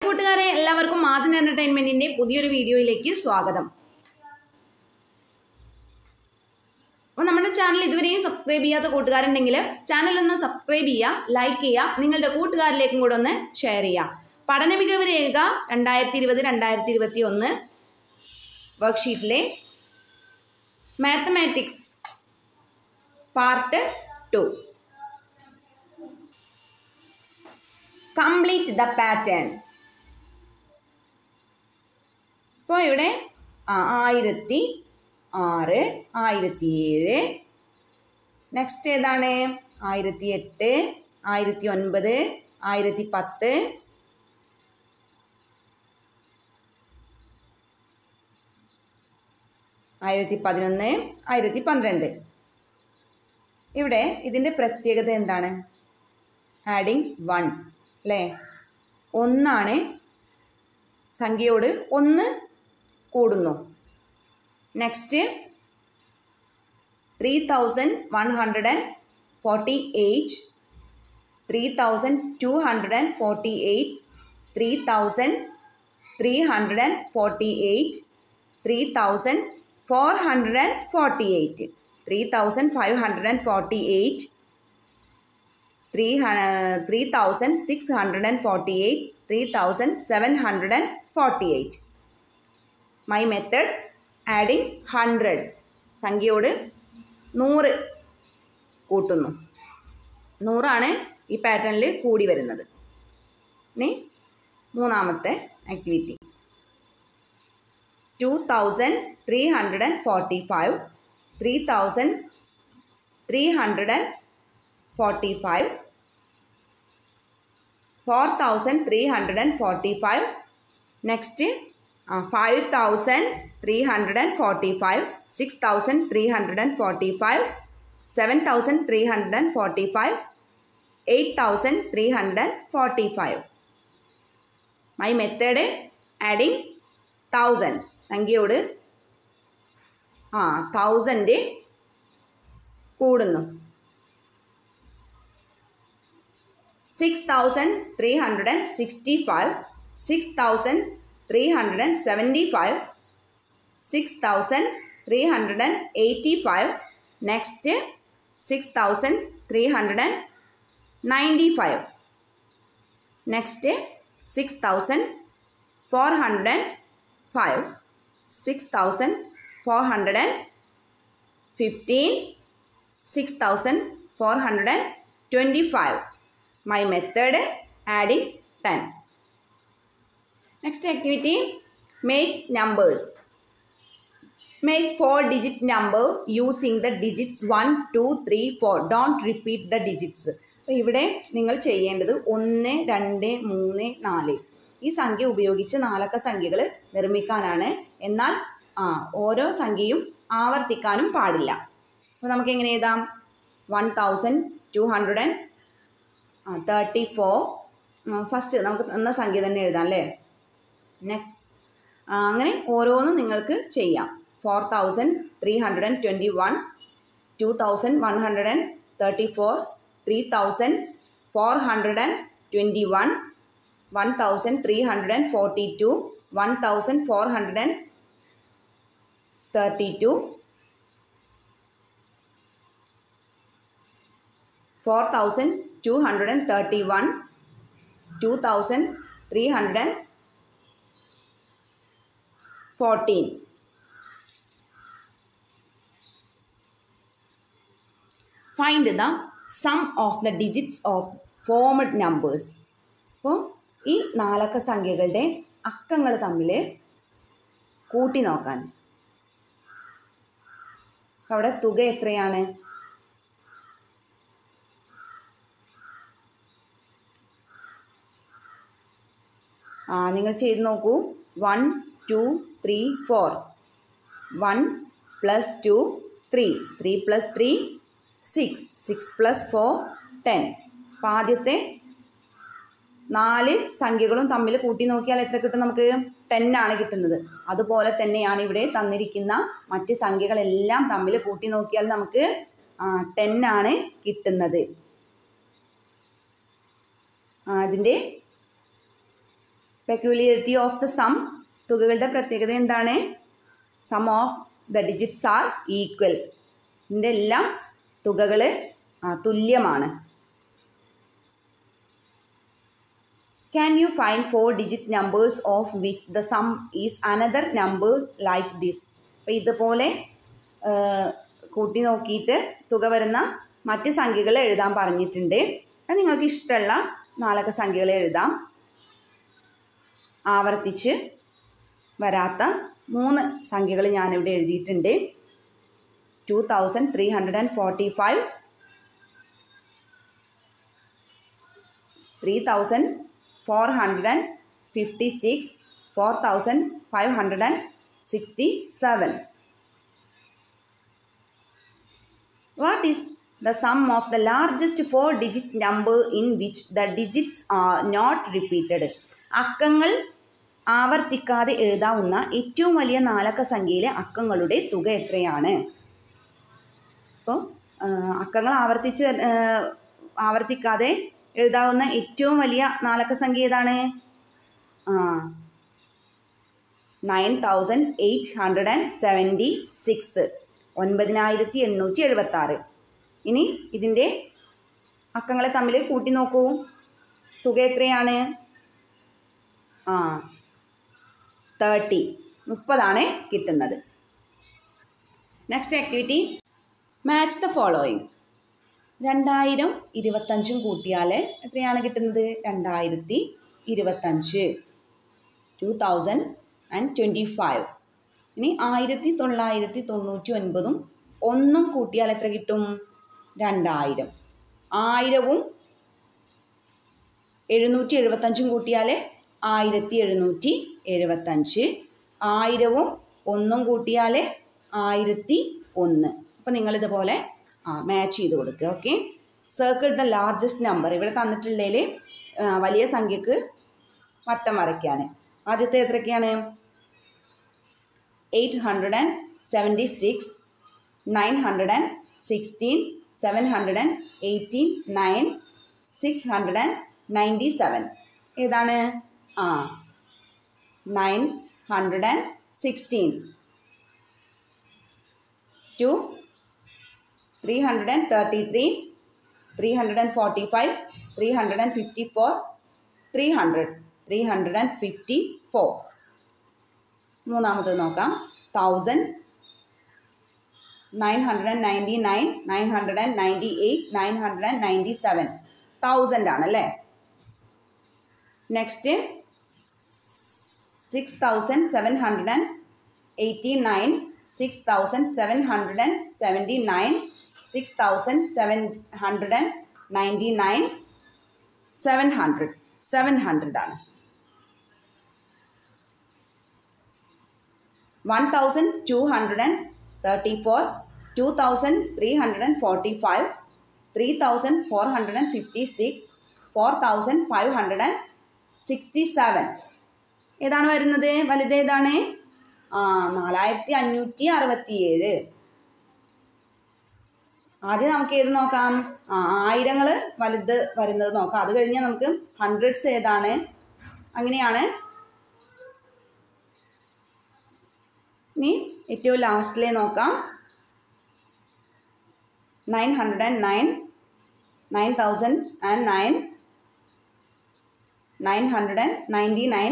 കൂട്ടുകാരെ എല്ലാവർക്കും മാജൻ എന്റർടൈൻമെന്റിന്റെ പുതിയൊരു വീഡിയോയിലേക്ക് സ്വാഗതം അപ്പോൾ നമ്മുടെ ചാനൽ ഇതുവരെയും സബ്സ്ക്രൈബ് ചെയ്യാത്ത കൂട്ടുകാരുണ്ടെങ്കിൽ ചാനൽ ഒന്ന് സബ്സ്ക്രൈബ് ചെയ്യുക ലൈക്ക് ചെയ്യുക നിങ്ങളുടെ കൂട്ടുകാരിലേക്കും കൂടെ ഒന്ന് ഷെയർ ചെയ്യുക പഠന മികവ് രേഖ രണ്ടായിരത്തി ഇരുപത് രണ്ടായിരത്തി ഇരുപത്തി ഒന്ന് വർക്ക്ഷീറ്റിലെ mathematics part two complete the pattern ഇപ്പോൾ ഇവിടെ ആ, ആയിരത്തി ആറ് ആയിരത്തി ഏഴ് നെക്സ്റ്റ് ഏതാണ് ആയിരത്തി എട്ട് ആയിരത്തി ഒൻപത് ആയിരത്തി പത്ത് ആയിരത്തി പതിനൊന്ന് ആയിരത്തി പന്ത്രണ്ട് ഇവിടെ ഇതിൻ്റെ പ്രത്യേകത എന്താണ് ആഡിങ് വൺ അല്ലേ ഒന്നാണ് സംഖ്യയോട് ഒന്ന് കൂടുന്നു next three thousand one hundred and forty eight three thousand two hundred and forty eight three thousand three hundred and forty eight three thousand four hundred and forty eight three thousand five hundred and forty eight three three thousand six hundred and forty eight three thousand seven hundred and forty eight my method adding hundred സംഖ്യയോട് നൂറ് കൂട്ടുന്നു നൂറാണ് ഈ പാറ്റേണിൽ കൂടി വരുന്നത് ഇനി മൂന്നാമത്തെ activity two thousand three hundred and forty five three thousand three hundred and forty five four thousand three hundred and forty five next five thousand three hundred and forty five six thousand three hundred and forty five seven thousand three hundred and forty five eight thousand three hundred and forty five my method adding thousand സംഖ്യയോട് ആ thousand കൂടുന്നു six thousand three hundred and sixty five six thousand three hundred and seventy five six thousand three hundred and eighty five next six thousand three hundred and ninety five next six thousand four hundred and five six thousand four hundred and fifteen six thousand four hundred and twenty five my method adding 10 next activity make numbers make four digit number using the digits 1 2 3 4 don't repeat the digits അപ്പോൾ ഇവിടെ നിങ്ങൾ ചെയ്യേണ്ടത് ഒന്ന് രണ്ട് മൂന്ന് നാല് ഈ സംഖ്യ ഉപയോഗിച്ച് നാലക്ക സംഖ്യകൾ നിർമ്മിക്കാനാണ് എന്നാൽ ആ ഓരോ സംഖ്യയും ആവർത്തിക്കാനും പാടില്ല അപ്പോൾ നമുക്ക് എങ്ങനെ എഴുതാം one thousand two hundred and thirty four first നമുക്ക് തന്ന സംഖ്യ തന്നെ എഴുതാം അല്ലേ നെക്സ്റ്റ് അങ്ങനെ ഓരോന്നും നിങ്ങൾക്ക് ചെയ്യാം four thousand three hundred and twenty one two thousand one hundred and thirty four three thousand four hundred and twenty one one thousand three hundred and forty two one thousand four hundred and thirty two four thousand two hundred and thirty one two thousand three hundred and fourteen find the sum of the digits of formed numbers അപ്പോൾ ഈ നാലക്ക സംഖ്യകളുടെ അക്കങ്ങൾ തമ്മിൽ കൂട്ടി നോക്കാൻ അവിടെ തുക എത്രയാണ് ആ നിങ്ങൾ ചെയ്ത് നോക്കൂ one two three four one plus two three three plus three six six plus four ten അപ്പോൾ ആദ്യത്തെ നാല് സംഖ്യകളും തമ്മിൽ കൂട്ടി നോക്കിയാൽ എത്ര കിട്ടും നമുക്ക് ടെൻ ആണ് കിട്ടുന്നത് അതുപോലെ തന്നെയാണ് ഇവിടെ തന്നിരിക്കുന്ന മറ്റ് സംഖ്യകളെല്ലാം തമ്മിൽ കൂട്ടി നോക്കിയാൽ നമുക്ക് ടെൻ ആണ് കിട്ടുന്നത് അതിൻ്റെ പെക്യുലിയറിറ്റി ഓഫ് ദ സം തുകകളുടെ പ്രത്യേകത എന്താണ് sum of the digits are equal ഇതിൻ്റെ എല്ലാം തുകകൾ തുല്യമാണ് can you find four digit numbers of which the sum is another number like this അപ്പോൾ ഇതുപോലെ കൂട്ടി നോക്കിയിട്ട് തുക വരുന്ന മറ്റ് സംഖ്യകൾ എഴുതാൻ പറഞ്ഞിട്ടുണ്ട് അത് നിങ്ങൾക്ക് ഇഷ്ടമുള്ള നാലക്ക സംഖ്യകൾ എഴുതാം ആവർത്തിച്ച് വരാത്ത മൂന്ന് സംഖ്യകൾ ഞാനിവിടെ എഴുതിയിട്ടുണ്ട് two thousand three hundred and forty five three thousand four hundred and fifty six four thousand five hundred and sixty seven what is the sum of the largest four digit number in which the digits are not repeated അക്കങ്ങൾ ആവർത്തിക്കാതെ എഴുതാവുന്ന ഏറ്റവും വലിയ നാലക്ക സംഖ്യയിലെ അക്കങ്ങളുടെ തുക എത്രയാണ് അപ്പോൾ അക്കങ്ങൾ ആവർത്തിച്ച് ആവർത്തിക്കാതെ എഴുതാവുന്ന ഏറ്റവും വലിയ നാലക്ക സംഖ്യ ഏതാണ് nine thousand eight hundred and seventy six ഒൻപതിനായിരത്തി എണ്ണൂറ്റി എഴുപത്തി ആറ് ഇനി ഇതിൻ്റെ അക്കങ്ങളെ തമ്മിൽ കൂട്ടി നോക്കൂ തുക എത്രയാണ് ആ തേർട്ടി മുപ്പതാണ് കിട്ടുന്നത് next activity match the following രണ്ടായിരം ഇരുപത്തഞ്ചും കൂട്ടിയാൽ എത്രയാണ് കിട്ടുന്നത് രണ്ടായിരത്തി ഇരുപത്തഞ്ച് two thousand and twenty five ഇനി ആയിരത്തി തൊള്ളായിരത്തി തൊണ്ണൂറ്റി ഒൻപതും ഒന്നും കൂട്ടിയാൽ എത്ര കിട്ടും രണ്ടായിരം ആയിരവും എഴുന്നൂറ്റി എഴുപത്തഞ്ചും കൂട്ടിയാൽ ആയിരത്തി എഴുന്നൂറ്റി എഴുപത്തഞ്ച് ആയിരവും ഒന്നും കൂട്ടിയാൽ ആയിരത്തി ഒന്ന് അപ്പം നിങ്ങളിതുപോലെ ആ മാച്ച് ചെയ്ത് കൊടുക്കുക okay circle the largest number ഇവിടെ തന്നിട്ടുള്ളതിൽ വലിയ സംഖ്യക്ക് വട്ടം വരയ്ക്കാൻ ആദ്യത്തെ എത്രയൊക്കെയാണ് eight hundred and seventy six nine hundred and sixteen seven hundred and eighteen nine six hundred and ninety seven ഏതാണ് ആ nine hundred and sixteen two three hundred and thirty three three hundred and forty five three hundred and fifty four three hundred three hundred and fifty four മൂന്നാമത്തത് നോക്കാം thousand nine hundred and ninety nine nine hundred and ninety eight nine hundred and ninety seven thousand ആണ് അല്ലേ next six thousand seven hundred and eighty nine six thousand seven hundred and seventy nine six thousand seven hundred and ninety nine seven hundred seven hundred ആണ് one thousand two hundred and thirty four two thousand three hundred and forty five three thousand four hundred and fifty six four thousand five hundred and sixty seven ഏതാണ് വരുന്നത് വലുത് ഏതാണ് ആ നാലായിരത്തി അഞ്ഞൂറ്റി അറുപത്തി ഏഴ് ആദ്യം നമുക്ക് ഏത് നോക്കാം ആ ആയിരങ്ങൾ വലുത് വരുന്നത് നോക്കാം അത് കഴിഞ്ഞാൽ നമുക്ക് ഹൺഡ്രഡ്സ് ഏതാണ് അങ്ങനെയാണ് ഇനി ഏറ്റവും ലാസ്റ്റിലെ നോക്കാം nine hundred and nine nine thousand and nine nine hundred and ninety nine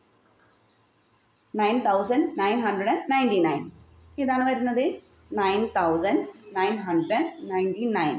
nine thousand nine hundred and ninety nine ഇതാണ് വരുന്നത് nine thousand nine hundred ninety nine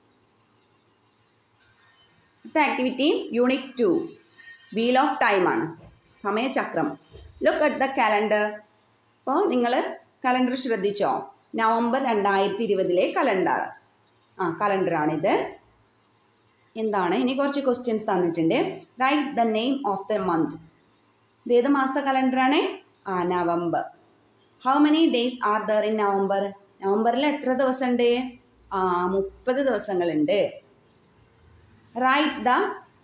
അടുത്ത activity unit two wheel of time ആണ് സമയചക്രം look at the calendar അപ്പോൾ നിങ്ങൾ calendar ശ്രദ്ധിച്ചോ November രണ്ടായിരത്തി ഇരുപതിലെ കലണ്ടർ ആ കലണ്ടറാണിത് എന്താണ് ഇനി കുറച്ച് ക്വസ്റ്റ്യൻസ് തന്നിട്ടുണ്ട് write the name of the month ഇത് ഏത് മാസത്തെ കലണ്ടറാണ് ആ November how many days are there in November നവംബറിൽ എത്ര ദിവസമുണ്ട് ആ മുപ്പത് ദിവസങ്ങളുണ്ട് right the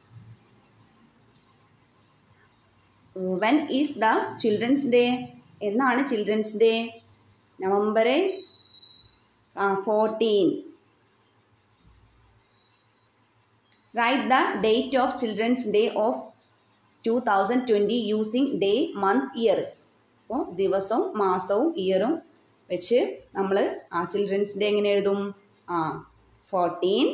when is the children's day എന്നാണ് children's day November fourteen right the date of children's day of two thousand twenty using day month year അപ്പോൾ ദിവസവും മാസവും ഇയറും വെച്ച് നമ്മൾ ആ ചിൽഡ്രൻസ് ഡേ എങ്ങനെ എഴുതും ആ fourteen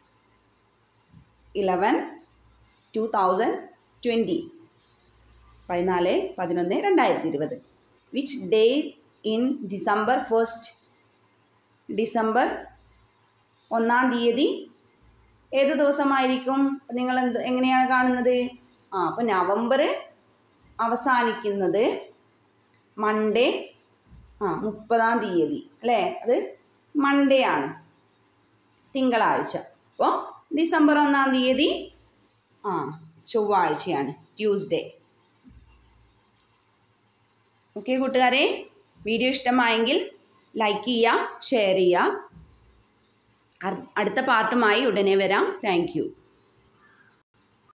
eleven two thousand twenty പതിനാല് പതിനൊന്ന് രണ്ടായിരത്തി ഇരുപത് which day in December first December ഒന്നാം തീയതി ഏത് ദിവസമായിരിക്കും നിങ്ങൾ എന്ത് എങ്ങനെയാണ് കാണുന്നത് ആ അപ്പോൾ നവംബർ അവസാനിക്കുന്നത് മൺഡേ ആ മുപ്പതാം തീയതി അല്ലേ അത് മൺഡേ ആണ് തിങ്കളാഴ്ച അപ്പോൾ ഡിസംബർ ഒന്നാം തീയതി ആ ചൊവ്വാഴ്ചയാണ് ട്യൂസ്ഡേ ഓക്കെ കൂട്ടുകാരെ വീഡിയോ ഇഷ്ടമായെങ്കിൽ ലൈക്ക് ചെയ്യുക ഷെയർ ചെയ്യുക അടുത്ത പാർട്ടുമായി ഉടനെ വരാം താങ്ക്